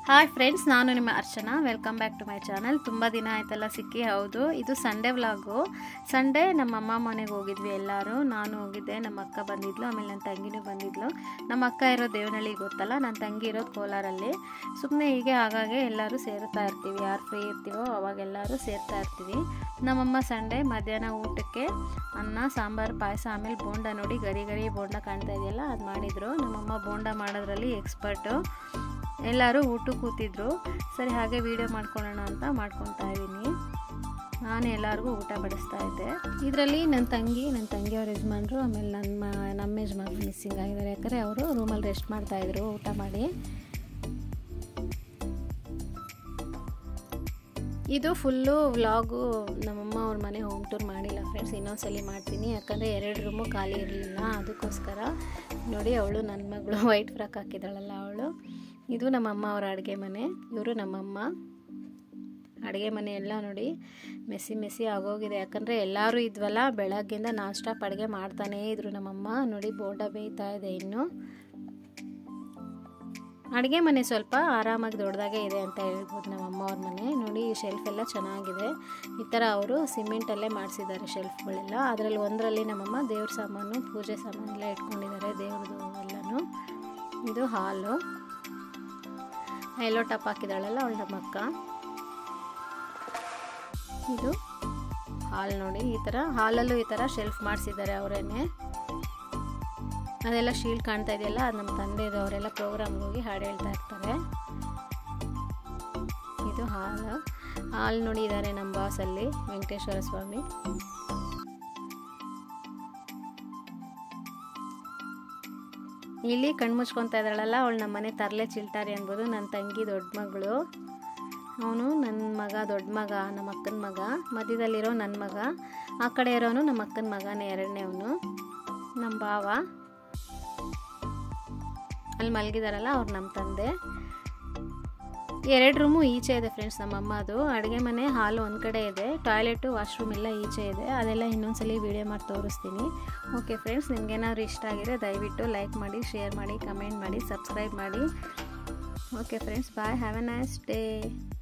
hi friends ನಾನು ನಿಮ್ಮ Archana welcome back to my channel ತುಂಬ ದಿನ ಆಯ್ತಲ್ಲ ಸಿಕ್ಕಿ ಹೌದು ಇದು ಸಂಡೇ ವ್ಲಾಗು ಸಂಡೇ ನಮ್ಮ ಅಮ್ಮ ಮನೆಗೆ ಹೋಗಿದ್ವಿ ಎಲ್ಲರೂ ನಾನು ಹೋಗಿದ್ದೆ ನಮ್ಮ ಅಕ್ಕ ಬಂದಿದ್ಲು ಆಮೇಲೆ ನನ್ನ ತಂಗಿನೂ ಬಂದಿದ್ಲು ನಮ್ಮ ಅಕ್ಕ ಇರೋ ದೇವನಹಳ್ಳಿ ಗೊತ್ತಲ್ಲ ನನ್ನ ತಂಗಿ ಇರೋದು ಕೋಲಾರಲ್ಲಿ ಸುಮ್ಮನೆ ಹೀಗೆ ಆಗಾಗೆ ಎಲ್ಲರೂ ಸೇರ್ತಾ ಇರ್ತೀವಿ ಯಾರು ಫ್ರೀ ಇರ್ತೀವೋ ಅವಾಗೆಲ್ಲರೂ ಸೇರ್ತಾ ಇರ್ತೀವಿ ನಮ್ಮಮ್ಮ ಸಂಡೇ ಮಧ್ಯಾಹ್ನ ಊಟಕ್ಕೆ ಅನ್ನ ಸಾಂಬಾರು ಪಾಯಸ ಆಮೇಲೆ ಬೋಂಡ ನೋಡಿ ಗರಿ ಗರಿ ಬೋಂಡ ಕಾಣ್ತಾ ಇದೆಯಲ್ಲ ಅದು ಮಾಡಿದರು ನಮ್ಮಮ್ಮ ಬೋಂಡ ಮಾಡೋದ್ರಲ್ಲಿ ಎಕ್ಸ್ಪರ್ಟು ಎಲ್ಲರೂ ಊಟ ಕೂತಿದ್ರು ಸರಿ ಹಾಗೆ ವೀಡಿಯೋ ಮಾಡ್ಕೊಳ್ಳೋಣ ಅಂತ ಮಾಡ್ಕೊತಾ ಇದ್ದೀನಿ ನಾನು ಎಲ್ಲರಿಗೂ ಊಟ ಬಡಿಸ್ತಾ ಇದ್ದೆ ಇದರಲ್ಲಿ ನನ್ನ ತಂಗಿ ನನ್ನ ತಂಗಿಯವ್ರ ಯಜಮಾನ್ರು ಆಮೇಲೆ ನನ್ನ ನಮ್ಮ ಯಜಮಾನ್ರು ಮಿಸ್ಸಿಂಗ್ ಆಗಿದ್ದಾರೆ ಯಾಕಂದರೆ ಅವರು ರೂಮಲ್ಲಿ ರೆಸ್ಟ್ ಮಾಡ್ತಾಯಿದ್ರು ಊಟ ಮಾಡಿ ಇದು ಫುಲ್ಲು ವ್ಲಾಗು ನಮ್ಮಮ್ಮ ಅವ್ರ ಮನೆ ಹೋಮ್ ಟೂರ್ ಮಾಡಿಲ್ಲ ಫ್ರೆಂಡ್ಸ್ ಇನ್ನೊಂದ್ಸಲಿ ಮಾಡ್ತೀನಿ ಯಾಕಂದರೆ ಎರಡು ರೂಮು ಖಾಲಿ ಇರಲಿಲ್ಲ ಅದಕ್ಕೋಸ್ಕರ ನೋಡಿ ಅವಳು ನನ್ನ ಮಗಳು ವೈಟ್ ಫ್ರಾಕ್ ಹಾಕಿದ್ದಾಳಲ್ಲ ಅವಳು ಇದು ನಮ್ಮಮ್ಮ ಅವರ ಅಡುಗೆ ಮನೆ ಇವರು ನಮ್ಮಮ್ಮ ಅಡುಗೆ ಮನೆ ಎಲ್ಲ ನೋಡಿ ಮೆಸ್ಸಿ ಮೆಸ್ಸಿ ಆಗೋಗಿದೆ ಯಾಕಂದರೆ ಎಲ್ಲರೂ ಇದ್ವಲ್ಲ ಬೆಳಗ್ಗಿಂದ ನಾನ್ ಸ್ಟಾಪ್ ಅಡುಗೆ ಮಾಡ್ತಾನೇ ಇದ್ರು ನಮ್ಮಮ್ಮ ನೋಡಿ ಬೋಂಡ ಬೇಯ್ತಾ ಇದೆ ಇನ್ನು ಅಡುಗೆ ಮನೆ ಸ್ವಲ್ಪ ಆರಾಮಾಗಿ ದೊಡ್ಡದಾಗೆ ಇದೆ ಅಂತ ಹೇಳ್ಬೋದು ನಮ್ಮಮ್ಮ ಅವ್ರ ಮನೆ ನೋಡಿ ಈ ಶೆಲ್ಫ್ ಎಲ್ಲ ಚೆನ್ನಾಗಿದೆ ಈ ಥರ ಅವರು ಸಿಮೆಂಟಲ್ಲೇ ಮಾಡಿಸಿದ್ದಾರೆ ಶೆಲ್ಫ್ಗಳೆಲ್ಲ ಅದರಲ್ಲಿ ಒಂದರಲ್ಲಿ ನಮ್ಮಮ್ಮ ದೇವ್ರ ಸಾಮಾನು ಪೂಜೆ ಸಾಮಾನು ಎಲ್ಲ ಇಟ್ಕೊಂಡಿದ್ದಾರೆ ದೇವ್ರದ್ದು ಎಲ್ಲನೂ ಇದು ಹಾಲು ಎಲ್ಲೋ ಟಪ್ ಹಾಕಿದಾಳಲ್ಲ ಅವಳು ನಮ್ಮ ಅಕ್ಕ ಇದು ಹಾಲು ನೋಡಿ ಈ ಥರ ಹಾಲಲ್ಲೂ ಈ ಥರ ಶೆಲ್ಫ್ ಮಾಡಿಸಿದ್ದಾರೆ ಅವರೇನೆ ಅದೆಲ್ಲ ಶೀಲ್ಡ್ ಕಾಣ್ತಾ ಇದೆಯಲ್ಲ ಅದು ನಮ್ಮ ತಂದೆದು ಅವರೆಲ್ಲ ಪ್ರೋಗ್ರಾಮ್ಗೆ ಹೋಗಿ ಹಾಡು ಹೇಳ್ತಾ ಇರ್ತಾರೆ ಇದು ಹಾಲು ಹಾಲು ನೋಡಿ ಇದ್ದಾರೆ ನಮ್ಮ ಬಾಸಲ್ಲಿ ವೆಂಕಟೇಶ್ವರ ಸ್ವಾಮಿ ಇಲ್ಲಿ ಕಣ್ಮುಚ್ಕೊತಾ ಇದ್ದಾಳಲ್ಲ ಅವಳು ನಮ್ಮ ಮನೆ ತರಲೆ ಚಿಲ್ಟಾರಿ ಅನ್ಬೋದು ನನ್ನ ತಂಗಿ ದೊಡ್ಡ ಮಗಳು ಅವನು ನನ್ನ ಮಗ ದೊಡ್ಡ ಮಗ ನಮ್ಮ ಅಕ್ಕನ ಮಗ ಮಧ್ಯದಲ್ಲಿರೋ ನನ್ನ ಮಗ ಆ ಕಡೆ ಇರೋನು ನಮ್ಮ ಅಕ್ಕನ ಮಗನೇ ಎರಡನೇ ಅವನು ನಮ್ಮ ಭಾವ ಅಲ್ಲಿ ಮಲಗಿದಾರಲ್ಲ ಅವ್ರು ನಮ್ಮ ತಂದೆ ಎರಡು ರೂಮು ಈಚೆ ಇದೆ ಫ್ರೆಂಡ್ಸ್ ನಮ್ಮಮ್ಮ ಅದು ಅಡುಗೆ ಮನೆ ಹಾಲು ಒಂದು ಕಡೆ ಇದೆ ಟಾಯ್ಲೆಟು ವಾಶ್ರೂಮ್ ಎಲ್ಲ ಈಚೆ ಇದೆ ಅದೆಲ್ಲ ಇನ್ನೊಂದ್ಸಲಿ ವೀಡಿಯೋ ಮಾಡಿ ತೋರಿಸ್ತೀನಿ ಓಕೆ ಫ್ರೆಂಡ್ಸ್ ನಿಮ್ಗೇನಾದ್ರು ಇಷ್ಟ ಆಗಿದೆ ದಯವಿಟ್ಟು ಲೈಕ್ ಮಾಡಿ ಶೇರ್ ಮಾಡಿ ಕಮೆಂಟ್ ಮಾಡಿ ಸಬ್ಸ್ಕ್ರೈಬ್ ಮಾಡಿ okay friends bye have a nice day